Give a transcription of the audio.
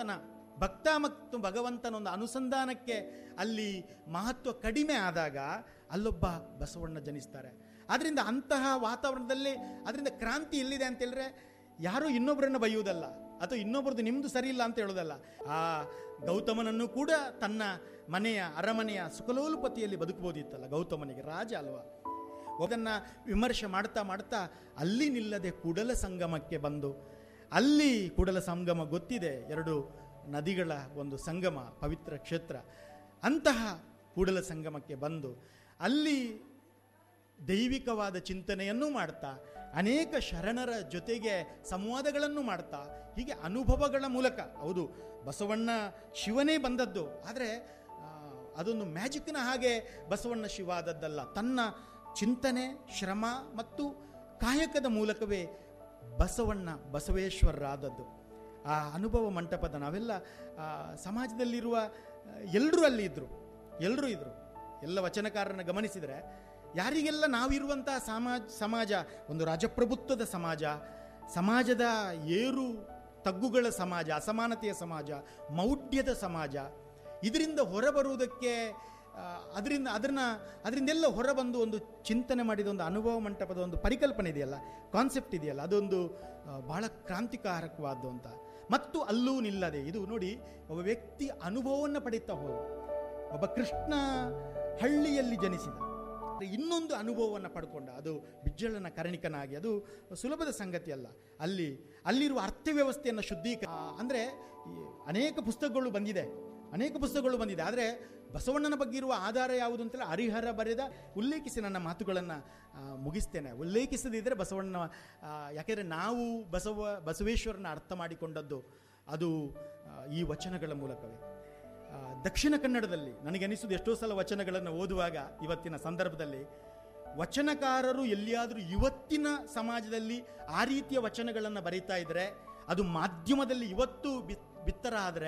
ಭಗವಂತನ ಭಕ್ತ ಮತ್ತು ಭಗವಂತನ ಒಂದು ಅನುಸಂಧಾನಕ್ಕೆ ಅಲ್ಲಿ ಮಹತ್ವ ಕಡಿಮೆ ಆದಾಗ ಅಲ್ಲೊಬ್ಬ ಬಸವಣ್ಣ ಜನಿಸ್ತಾರೆ ಅದರಿಂದ ಅಂತಹ ವಾತಾವರಣದಲ್ಲಿ ಅದರಿಂದ ಕ್ರಾಂತಿ ಎಲ್ಲಿದೆ ಅಂತ ಹೇಳಿದ್ರೆ ಯಾರು ಇನ್ನೊಬ್ಬರನ್ನು ಬೈಯುವುದಲ್ಲ ಅಥವಾ ಇನ್ನೊಬ್ಬರದ್ದು ನಿಮ್ಮದು ಸರಿ ಇಲ್ಲ ಅಂತ ಹೇಳೋದಲ್ಲ ಆ ಗೌತಮನನ್ನು ಕೂಡ ತನ್ನ ಮನೆಯ ಅರಮನೆಯ ಸುಖಲೋಲುಪತಿಯಲ್ಲಿ ಬದುಕಬಹುದಿತ್ತಲ್ಲ ಗೌತಮನಿಗೆ ರಾಜ ಅಲ್ವಾ ಅದನ್ನು ವಿಮರ್ಶೆ ಮಾಡ್ತಾ ಮಾಡ್ತಾ ಅಲ್ಲಿ ನಿಲ್ಲದೆ ಕೂಡಲ ಸಂಗಮಕ್ಕೆ ಬಂದು ಅಲ್ಲಿ ಕೂಡಲ ಸಂಗಮ ಗೊತ್ತಿದೆ ಎರಡು ನದಿಗಳ ಒಂದು ಸಂಗಮ ಪವಿತ್ರ ಕ್ಷೇತ್ರ ಅಂತಹ ಕೂಡಲ ಸಂಗಮಕ್ಕೆ ಬಂದು ಅಲ್ಲಿ ದೈವಿಕವಾದ ಚಿಂತನೆಯನ್ನು ಮಾಡ್ತಾ ಅನೇಕ ಶರಣರ ಜೊತೆಗೆ ಸಂವಾದಗಳನ್ನು ಮಾಡ್ತಾ ಹೀಗೆ ಅನುಭವಗಳ ಮೂಲಕ ಹೌದು ಬಸವಣ್ಣ ಶಿವನೇ ಬಂದದ್ದು ಆದರೆ ಆ, ಅದೊಂದು ಮ್ಯಾಜಿಕ್ನ ಹಾಗೆ ಬಸವಣ್ಣ ಶಿವ ಆದದ್ದಲ್ಲ ತನ್ನ ಚಿಂತನೆ ಶ್ರಮ ಮತ್ತು ಕಾಯಕದ ಮೂಲಕವೇ ಬಸವಣ್ಣ ಬಸವೇಶ್ವರರಾದದ್ದು ಆ ಅನುಭವ ಮಂಟಪದ ನಾವೆಲ್ಲ ಆ, ಸಮಾಜದಲ್ಲಿರುವ ಎಲ್ಲರೂ ಅಲ್ಲಿ ಇದ್ದರು ಎಲ್ಲರೂ ಇದ್ದರು ಎಲ್ಲ ವಚನಕಾರರನ್ನ ಗಮನಿಸಿದರೆ ಯಾರಿಗೆಲ್ಲ ನಾವಿರುವಂತಹ ಸಮಾಜ ಸಮಾಜ ಒಂದು ರಾಜಪ್ರಭುತ್ವದ ಸಮಾಜ ಸಮಾಜದ ಏರು ತಗ್ಗುಗಳ ಸಮಾಜ ಅಸಮಾನತೆಯ ಸಮಾಜ ಮೌಢ್ಯದ ಸಮಾಜ ಇದರಿಂದ ಹೊರಬರುವುದಕ್ಕೆ ಆ, ಅದರಿಂದ ಅದನ್ನ ಅದರಿಂದೆಲ್ಲ ಹೊರಬಂದು ಒಂದು ಚಿಂತನೆ ಮಾಡಿದ ಒಂದು ಅನುಭವ ಮಂಟಪದ ಒಂದು ಪರಿಕಲ್ಪನೆ ಇದೆಯಲ್ಲ ಕಾನ್ಸೆಪ್ಟ್ ಇದೆಯಲ್ಲ ಅದೊಂದು ಆ, ಬಹಳ ಕ್ರಾಂತಿಕಾರಕವಾದ್ದು ಅಂತ ಮತ್ತು ಅಲ್ಲೂ ನಿಲ್ಲದೆ ಇದು ನೋಡಿ ಒಬ್ಬ ವ್ಯಕ್ತಿ ಅನುಭವವನ್ನು ಪಡೀತಾ ಹೋದ ಒಬ್ಬ ಕೃಷ್ಣ ಹಳ್ಳಿಯಲ್ಲಿ ಜನಿಸಿದ ಇನ್ನೊಂದು ಅನುಭವವನ್ನು ಪಡ್ಕೊಂಡ ಅದು ಬಿಜ್ಜಳನ ಕರ್ಣಿಕನಾಗಿ ಅದು ಸುಲಭದ ಸಂಗತಿ ಅಲ್ಲ ಅಲ್ಲಿ ಅಲ್ಲಿರುವ ಅರ್ಥವ್ಯವಸ್ಥೆಯನ್ನು ಶುದ್ಧೀಕ ಅಂದರೆ ಅನೇಕ ಪುಸ್ತಕಗಳು ಬಂದಿದೆ ಅನೇಕ ಪುಸ್ತಕಗಳು ಬಂದಿದೆ ಆದರೆ ಬಸವಣ್ಣನ ಬಗ್ಗೆ ಇರುವ ಆಧಾರ ಯಾವುದು ಅಂತೇಳಿ ಹರಿಹರ ಬರೆದ ಉಲ್ಲೇಖಿಸಿ ನನ್ನ ಮಾತುಗಳನ್ನು ಮುಗಿಸ್ತೇನೆ ಉಲ್ಲೇಖಿಸದಿದ್ದರೆ ಬಸವಣ್ಣ ಆ, ಯಾಕೆಂದರೆ ನಾವು ಬಸವ ಬಸವೇಶ್ವರನ ಅರ್ಥ ಮಾಡಿಕೊಂಡದ್ದು ಅದು ಆ, ಈ ವಚನಗಳ ಮೂಲಕವೇ ಆ, ದಕ್ಷಿಣ ಕನ್ನಡದಲ್ಲಿ ನನಗನಿಸುವುದು ಎಷ್ಟೋ ಸಲ ವಚನಗಳನ್ನು ಓದುವಾಗ ಇವತ್ತಿನ ಸಂದರ್ಭದಲ್ಲಿ ವಚನಕಾರರು ಎಲ್ಲಿಯಾದರೂ ಇವತ್ತಿನ ಸಮಾಜದಲ್ಲಿ ಆ ರೀತಿಯ ವಚನಗಳನ್ನು ಬರೀತಾ ಇದ್ದರೆ ಅದು ಮಾಧ್ಯಮದಲ್ಲಿ ಇವತ್ತು ಬಿತ್ ಬಿತ್ತರ ಆದರೆ